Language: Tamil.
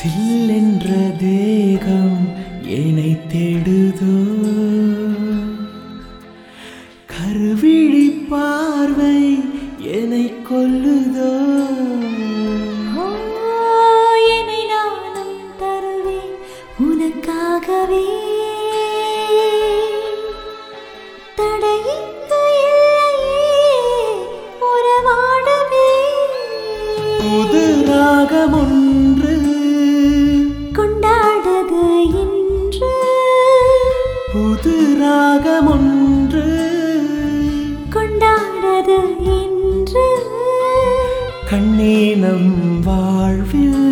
சில்லென்ற தேகம் என்னை தேடுதோ கருவிழி பார்வை என்னை கொல்லுதோ ஓ, என்னை நானும் தருவேன் உனக்காகவே தடையிங்கு இல்லையே உறவாடவே புது ராகம் ஒன்று கொண்டாடது இன்று புது ராகம் ஒன்று கொண்டாடது இன்று கண்ணே நம் வாழ்வில்